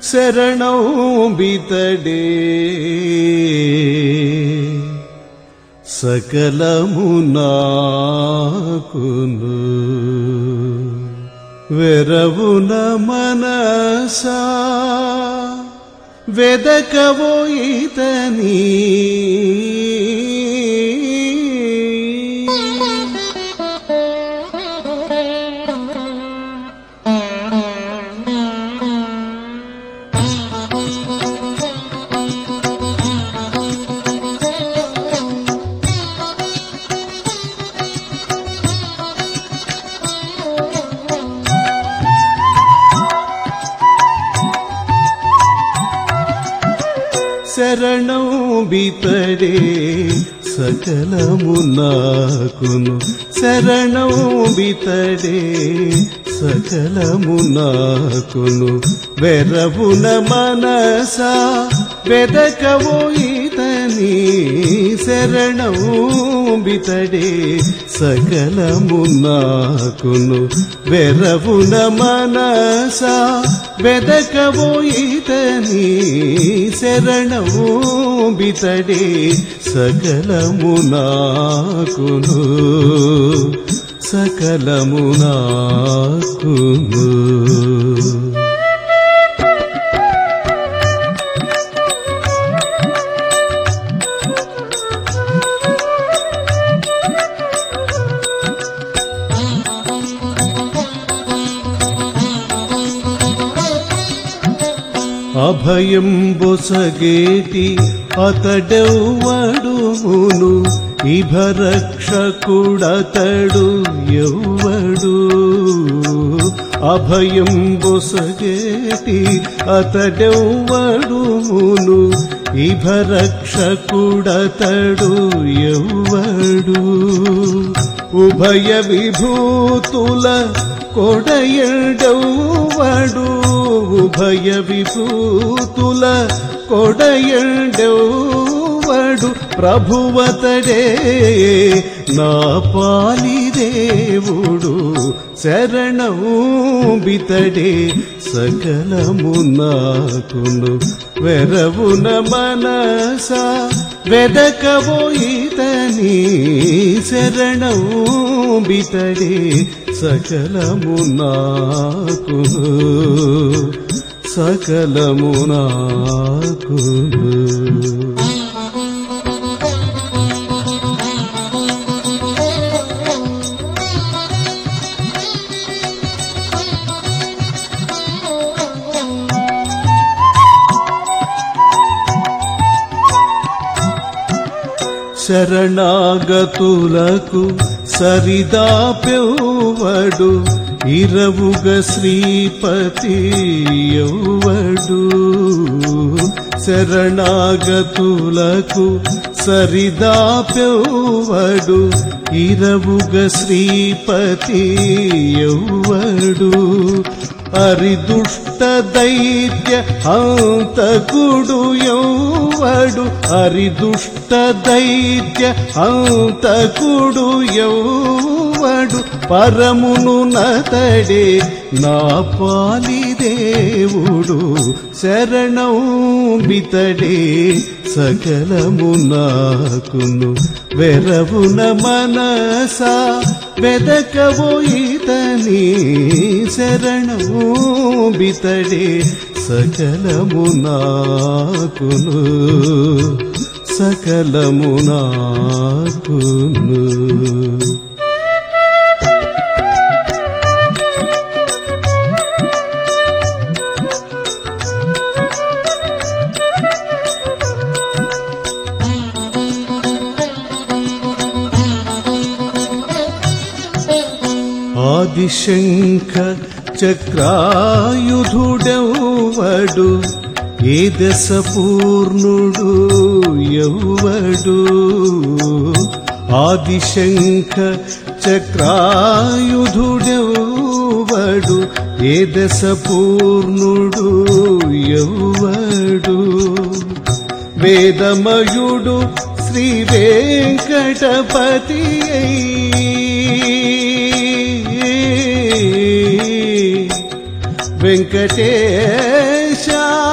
శరణౌ బితడే సకలము నాకును వెరవున మనసా వెదకవో ఇతని శరణం బితడే సకలము నాకును శరణం బితడే సకలము నాకును వెరవున మనసా వెదకవో ఇతని శరణం బితడే సకలము నాకును వెరవున మనసా వెదకవో ఇతని శరణము బితడే సకలము నాకును సకలము నాకును అభయం బొసగేటి అతడెవ్వడుమును ఇభరక్షకుడతడు ఎవ్వడు అభయం బొసగేటి అతడెవ్వడుమును ఇభరక్షకుడతడు ఎవ్వడు ఉభయ విభూతుల కొడయడవ్వడు ఉభయ విభూతుల కొడయడవ్వడు ప్రభువతడే నా పాలి దేవుడు శరణము బితడే సకలము నాకును వెరవున మనసా వెదకబోయితని శరణము బితడే సకలము నాకును సకలము నాకును శరణాగతులకు సరిదాపెవ్వడు ఇరవుగ శ్రీపతి ఎవ్వడు శరణాగతులకు సరిదాపెవ్వడు ఇరవుగ శ్రీపతి ఎవ్వడు అరిదుష్ట దైత్య హంతకుడు ఎవ్వడు అరిదుష్ట దైత్య హంతకుడు ఎవ్వడు పరమును నతడే నా పాలి దేవుడు శరణం బితడే సకలము నాకును వెరవున మనసా వెదకబోయితని శరణము బితడే సకలము నాకును సకలము నాకును ఆదిశంఖ చక్రాయుధుడెవ్వడు ఏ దశ పూర్ణుడు ఎవ్వడు ఆదిశంఖ చక్రాయుధుడెవ్వడు ఏ దశ పూర్ణుడు ఎవ్వడు వేదమయుడు శ్రీ వెంకటపతి వెంకటేశ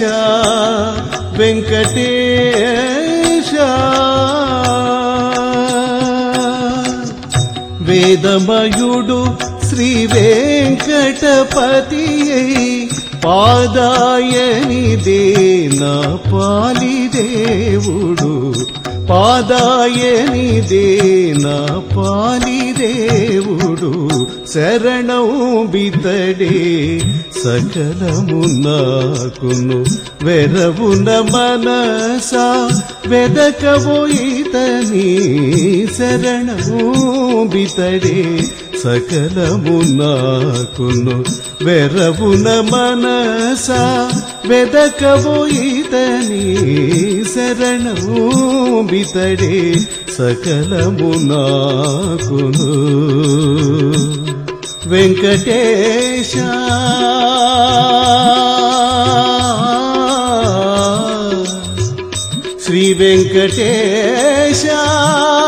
వెంకటేశ వేదమయుడు శ్రీ వెంకటపతి పాదాయనిదే నా పాలి దేవుడు పాదాయనిదే నా పాలి దేవుడు శరణం బితడే సకలము నాకును వెరవున మనసా వెదకబోయితని శరణము బితడే సకలము నాకును వెరవున మనసా వెదకబోయితని శరణము బితడే సకలము నాకును వెంకటేశ శ్రీ వెంకటేశ